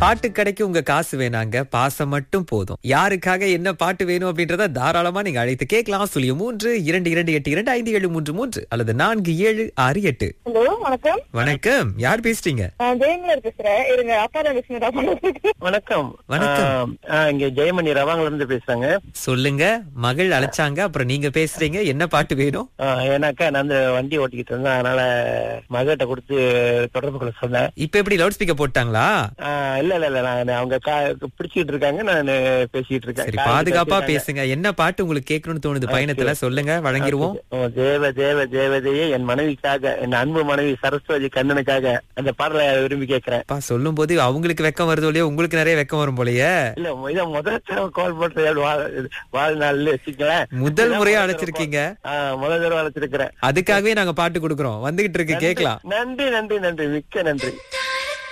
பாட்டு கடைக்கு உங்க காசு வேணாங்க பாசம் மட்டும் போதும் யாருக்காக என்ன பாட்டு வேணும் அப்படின்றத தாராளமா நீங்க அழைத்து கேட்கலாம் சொல்லிய மூன்று இரண்டு இரண்டு எட்டு இரண்டு ஐந்து ஏழு மூன்று மூன்று அல்லது நான்கு ஏழு ஆறு எட்டு ஹலோ வணக்கம் வணக்கம் யார் பேசுறீங்க நான் ஜெயமலர் பேசுறேன் இருங்க அப்பா தான் பேசுனேன் வணக்கம் வணக்கம். ஆம், ஆ, இங்க ஜெயமணி ரவாங்கல இருந்து பேசுறாங்க சொல்லுங்க மகள் அழைச்சாங்க அப்புறம் நீங்க பேசுறீங்க என்ன பாட்டு வேணும் ஆ, ஏன்னாக்கா நான் அந்த வண்டி ஓட்டிக்கிட்டு இருந்தேன் அதனால மகிட்ட கொடுத்து தொடர்பு கொள்ள சொன்னேன் இப்ப எப்படி லவுட் ஸ்பீக்கர் போட்டாங்களா ஆ, இல்ல இல்ல இல்ல நான் அவங்க கா- பிடிச்சிட்டு இருக்காங்க நான் பேசிட்டு இருக்கேன் சரி காய்கிட்ட பாதுகாப்பா வச்சிருக்காங்க. பேசுங்க என்ன பாட்டு உங்களுக்கு கேட்கணும்னு தோணுது பயணத்துல சொல்லுங்க வழங்கிருவோம் ஓ, தேவ தேவ தேவதையே என் மனைவிக்காக என் அன்பு மனைவி சரஸ்வதி கண்ணனுக்காக அந்த பாடலை விரும்பி கேட்கிறேன் அப்பா சொல்லும் போது அவங்களுக்கு வெக்கம் வருதோ இல்லையோ உங்களுக்கு நிறைய வெக்கம் வரும் போலயே இல்ல இத முதல் தடவை கால் பண்றது வாழ் வாழ்நாள்ல வச்சுக்கலேன் முதல் முறையா அழைச்சிருக்கீங்க முதல் தடவை அழைச்சிருக்கிறேன் அதுக்காகவே நாங்க பாட்டு கொடுக்கறோம் வந்துகிட்டு இருக்கு கேக்கலாம் நன்றி நன்றி நன்றி மிக்க நன்றி